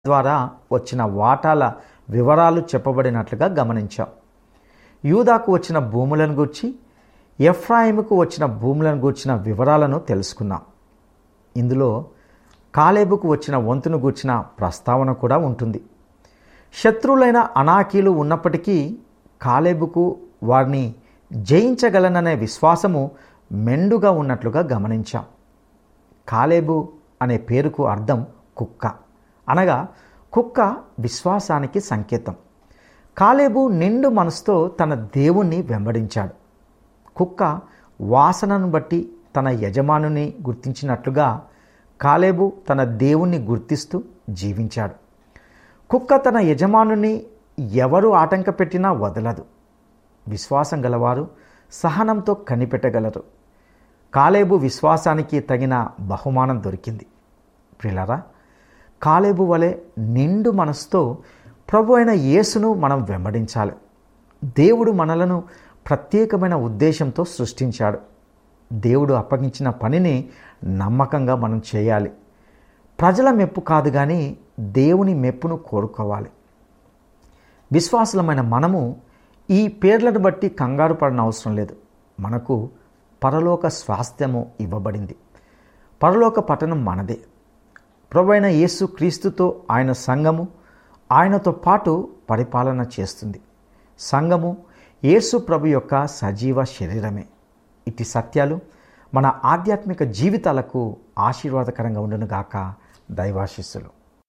ద్వారా వచ్చిన వాటాల వివరాలు చెప్పబడినట్లుగా గమనించాం యూదాకు వచ్చిన భూములను గూర్చి ఎఫ్రాయిముకు వచ్చిన భూములను గూర్చిన వివరాలను తెలుసుకున్నాం ఇందులో కాలేబుకు వచ్చిన వంతును గూర్చిన ప్రస్తావన కూడా ఉంటుంది శత్రువులైన అనాకీలు ఉన్నప్పటికీ కాలేబుకు వారిని జయించగలననే విశ్వాసము మెండుగా ఉన్నట్లుగా గమనించాం కాలేబు అనే పేరుకు అర్థం కుక్క అనగా కుక్క విశ్వాసానికి సంకేతం కాలేబు నిండు మనసుతో తన దేవుణ్ణి వెంబడించాడు కుక్క వాసనను బట్టి తన యజమానుని గుర్తించినట్లుగా కాలేబు తన దేవుణ్ణి గుర్తిస్తూ జీవించాడు కుక్క తన యజమానుని ఎవరు ఆటంక పెట్టినా వదలదు విశ్వాసం గలవారు సహనంతో కనిపెట్టగలరు కాలేబు విశ్వాసానికి తగిన బహుమానం దొరికింది ప్రిలరా కాలేబు వలె నిండు మనసుతో ప్రభు అయిన యేసును మనం వెంబడించాలి దేవుడు మనలను ప్రత్యేకమైన ఉద్దేశంతో సృష్టించాడు దేవుడు అప్పగించిన పనిని నమ్మకంగా మనం చేయాలి ప్రజల మెప్పు కాదు కానీ దేవుని మెప్పును కోరుకోవాలి విశ్వాసులమైన మనము ఈ పేర్లను బట్టి కంగారు పడిన అవసరం లేదు మనకు పరలోక స్వాస్థ్యము ఇవ్వబడింది పరలోక పట్టణం మనదే ప్రభు అయిన యేసు క్రీస్తుతో ఆయన సంఘము ఆయనతో పాటు పరిపాలన చేస్తుంది సంఘము యేసు ప్రభు యొక్క సజీవ శరీరమే ఇటు సత్యాలు మన ఆధ్యాత్మిక జీవితాలకు ఆశీర్వాదకరంగా ఉండునుగాక దైవాశిస్సులు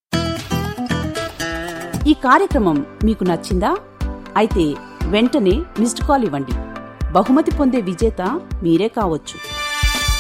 ఈ కార్యక్రమం మీకు నచ్చిందా అయితే వెంటనే మిస్డ్ కాల్ ఇవ్వండి బహుమతి పొందే విజేత మీరే కావచ్చు